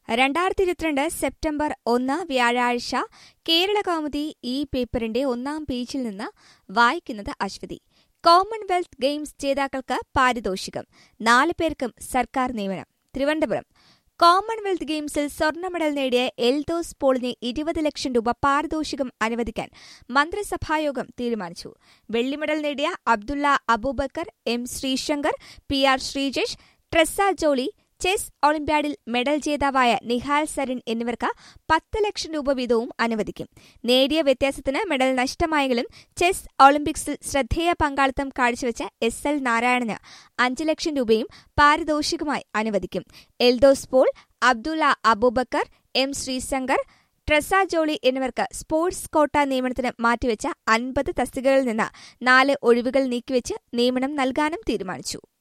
രണ്ടായിരത്തി ഇരുപത്തിരണ്ട് സെപ്റ്റംബർ ഒന്ന് വ്യാഴാഴ്ച കേരള കൗമുദി ഈ പേപ്പറിന്റെ ഒന്നാം പേജിൽ നിന്ന് വായിക്കുന്നത് അശ്വതി കോമൺവെൽത്ത് ഗെയിംസ് ജേതാക്കൾക്ക് പാരിതോഷികം നാല് പേർക്കും സർക്കാർ നിയമനം തിരുവനന്തപുരം കോമൺവെൽത്ത് ഗെയിംസിൽ സ്വർണ്ണ മെഡൽ നേടിയ എൽദോസ് പോളിന് ഇരുപത് ലക്ഷം രൂപ പാരിതോഷികം അനുവദിക്കാൻ മന്ത്രിസഭായോഗം തീരുമാനിച്ചു വെള്ളി മെഡൽ നേടിയ Abdulla Aboobacker M Sreeshankar P R Sreejesh Treesa Jolly chess ഒളിമ്പ്യാഡിൽ മെഡൽ ജേതാവായ നിഹാൽ സരിൻ എന്നിവർക്ക് പത്ത് ലക്ഷം രൂപ വീതവും അനുവദിക്കും നേരിയ വ്യത്യാസത്തിന് മെഡൽ നഷ്ടമായെങ്കിലും ചെസ് ഒളിമ്പിക്സിൽ ശ്രദ്ധേയ പങ്കാളിത്തം കാഴ്ചവെച്ച എസ് എൽ നാരായണന് അഞ്ച് ലക്ഷം രൂപയും പാരിതോഷികമായി അനുവദിക്കും എൽദോസ് പോൾ അബ്ദുള്ള അബൂബക്കർ എം ശ്രീശങ്കർ ട്രെസ ജോളി എന്നിവർക്ക് സ്പോർട്സ് കോട്ട നിയമനത്തിന് മാറ്റിവെച്ച അൻപത് തസ്തികകളിൽ നിന്ന് നാല് ഒഴിവുകൾ നീക്കിവെച്ച് നിയമനം നൽകാനും തീരുമാനിച്ചു